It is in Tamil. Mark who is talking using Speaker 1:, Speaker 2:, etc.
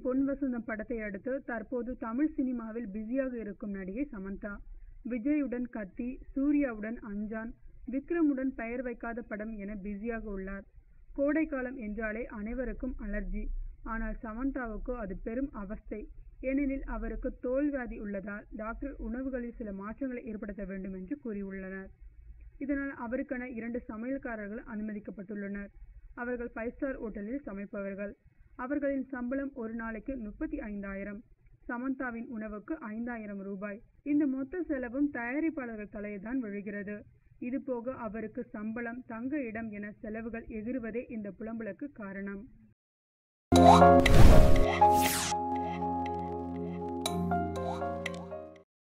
Speaker 1: பொன் வசந்தம் படத்தை அடுத்து தற்போது தமிழ் சினிமாவில் பிஸியாக இருக்கும் நடிகை சமந்தா விஜயுடன் கத்தி சூர்யாவுடன் அஞ்சான் விக்ரமுடன் பெயர் வைக்காத படம் என பிஸியாக உள்ளார் கோடைக்காலம் என்றாலே அனைவருக்கும் அலர்ஜி ஆனால் சமந்தாவுக்கு அது பெரும் அவஸ்தை ஏனெனில் அவருக்கு தோல்வியாதி உள்ளதால் டாக்டர் உணவுகளில் சில மாற்றங்களை ஏற்படுத்த வேண்டும் என்று கூறியுள்ளனர் இதனால் அவருக்கென இரண்டு சமையல்காரர்கள் அனுமதிக்கப்பட்டுள்ளனர் அவர்கள் ஃபைவ் ஸ்டார் ஹோட்டலில் சமைப்பவர்கள் அவர்களின் சம்பளம் ஒரு நாளைக்கு முப்பத்தி ஐந்தாயிரம் சமந்தாவின் உணவுக்கு ஐந்தாயிரம் ரூபாய் இந்த மொத்த செலவும் தயாரிப்பாளர்கள் தலையைதான் விழுகிறது இதுபோக அவருக்கு சம்பளம் தங்க இடம் என செலவுகள் எகிறுவதே இந்த புலம்பலுக்கு காரணம்